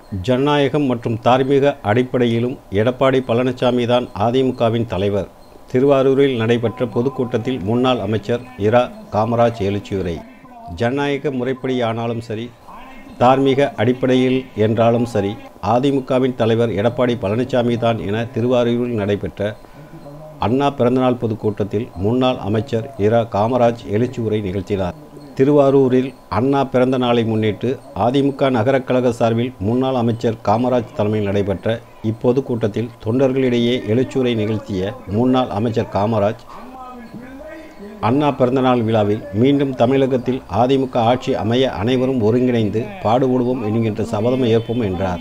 ஜனநாயகம் மற்றும் தார்மீக அடிப்படையிலும் எடப்பாடி பழனிசாமி தான் அதிமுகவின் தலைவர் திருவாரூரில் நடைபெற்ற பொதுக்கூட்டத்தில் முன்னாள் அமைச்சர் இரா காமராஜ் எழுச்சியுரை ஜனநாயக முறைப்படியானாலும் சரி தார்மீக அடிப்படையில் என்றாலும் சரி அதிமுகவின் தலைவர் எடப்பாடி பழனிசாமி தான் என திருவாரூரில் நடைபெற்ற அண்ணா பிறந்தநாள் பொதுக்கூட்டத்தில் முன்னாள் அமைச்சர் இரா காமராஜ் எழுச்சியுரை நிகழ்த்தினார் திருவாரூரில் அண்ணா பிறந்த நாளை முன்னிட்டு அதிமுக நகரக் கழக சார்பில் முன்னாள் அமைச்சர் காமராஜ் தலைமையில் நடைபெற்ற இப்பொதுக்கூட்டத்தில் தொண்டர்களிடையே எழுச்சியுரை நிகழ்த்திய முன்னாள் அமைச்சர் காமராஜ் அண்ணா பிறந்தநாள் விழாவில் மீண்டும் தமிழகத்தில் அதிமுக ஆட்சி அமைய அனைவரும் ஒருங்கிணைந்து பாடுபடுவோம் என்கின்ற சபதம் ஏற்போம் என்றார்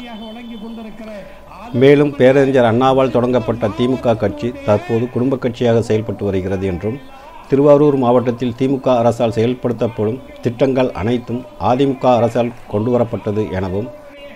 மேலும் பேரறிஞர் அண்ணாவால் தொடங்கப்பட்ட திமுக கட்சி தற்போது குடும்ப கட்சியாக செயல்பட்டு வருகிறது என்றும் திருவாரூர் மாவட்டத்தில் திமுக அரசால் செயல்படுத்தப்படும் திட்டங்கள் அனைத்தும் அதிமுக அரசால் கொண்டுவரப்பட்டது எனவும்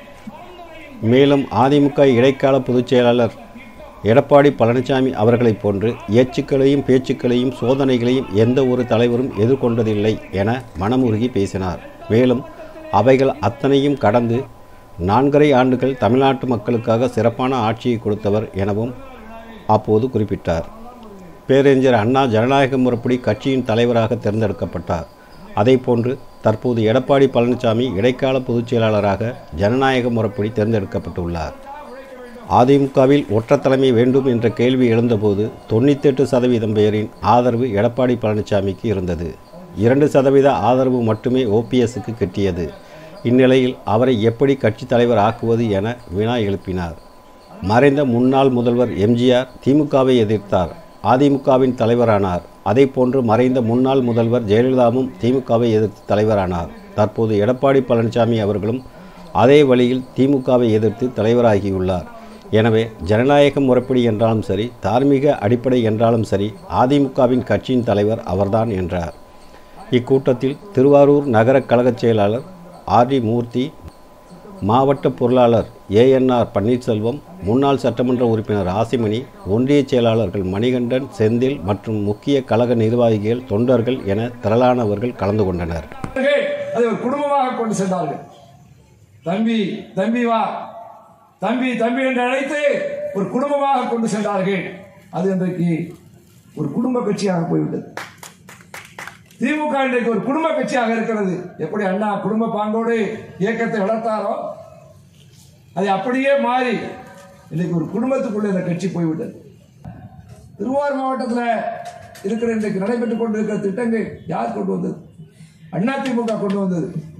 மேலும் அதிமுக இடைக்கால பொதுச் செயலாளர் எடப்பாடி பழனிசாமி அவர்களைப் போன்று ஏச்சுக்களையும் பேச்சுக்களையும் சோதனைகளையும் எந்த ஒரு தலைவரும் எதிர்கொண்டதில்லை என மனமுருகி பேசினார் மேலும் அவைகள் அத்தனையும் கடந்து நான்கரை ஆண்டுகள் தமிழ்நாட்டு மக்களுக்காக சிறப்பான ஆட்சியை கொடுத்தவர் எனவும் அப்போது குறிப்பிட்டார் பேரறிஞர் அண்ணா ஜனநாயக முறைப்படி கட்சியின் தலைவராக தேர்ந்தெடுக்கப்பட்டார் அதேபோன்று தற்போது எடப்பாடி பழனிசாமி இடைக்கால பொதுச் செயலாளராக ஜனநாயக முறைப்படி தேர்ந்தெடுக்கப்பட்டுள்ளார் அதிமுகவில் ஒற்ற தலைமை வேண்டும் என்ற கேள்வி எழுந்தபோது தொண்ணூத்தெட்டு சதவீதம் பேரின் ஆதரவு எடப்பாடி பழனிசாமிக்கு இருந்தது இரண்டு சதவீத ஆதரவு மட்டுமே ஓபிஎஸ்க்கு கிட்டியது இந்நிலையில் அவரை எப்படி கட்சித் தலைவர் ஆக்குவது என வினா எழுப்பினார் மறைந்த முன்னாள் முதல்வர் எம்ஜிஆர் திமுகவை எதிர்த்தார் அதிமுகவின் தலைவரானார் அதேபோன்று மறைந்த முன்னாள் முதல்வர் ஜெயலலிதாவும் திமுகவை எதிர்த்து தலைவரானார் தற்போது எடப்பாடி பழனிசாமி அவர்களும் அதே வழியில் திமுகவை எதிர்த்து தலைவராகியுள்ளார் எனவே ஜனநாயக முறைப்படி என்றாலும் சரி தார்மீக அடிப்படை என்றாலும் சரி அதிமுகவின் கட்சியின் தலைவர் அவர்தான் என்றார் இக்கூட்டத்தில் திருவாரூர் நகர கழகச் செயலாளர் ஆர் டி மூர்த்தி மாவட்ட பொருளாளர் ஏஎன்ஆர் பன்னீர்செல்வம் முன்னாள் சட்டமன்ற உறுப்பினர் ஆசிமணி ஒன்றிய செயலாளர்கள் மணிகண்டன் செந்தில் மற்றும் முக்கிய கழக நிர்வாகிகள் தொண்டர்கள் என திரளானவர்கள் கலந்து கொண்டனர் அதை ஒரு குடும்பமாக கொண்டு சென்றார்கள் தம்பி தம்பி வா தம்பி தம்பி என்று அழைத்து ஒரு குடும்பமாக கொண்டு சென்றார்கள் அது இன்றைக்கு ஒரு குடும்ப கட்சியாக போய்விட்டது திமுக இன்றைக்கு ஒரு குடும்ப கட்சியாக இருக்கிறது எப்படி அண்ணா குடும்ப பாங்கோடு இயக்கத்தை வளர்த்தாரோ அது அப்படியே மாறி இன்னைக்கு ஒரு குடும்பத்துக்குள்ள இந்த கட்சி போய்விட்டது திருவாரூர் மாவட்டத்தில் இருக்கிற இன்றைக்கு நடைபெற்றுக் கொண்டிருக்கிற திட்டங்கள் யார் கொண்டு வந்தது அண்ணா திமுக கொண்டு வந்தது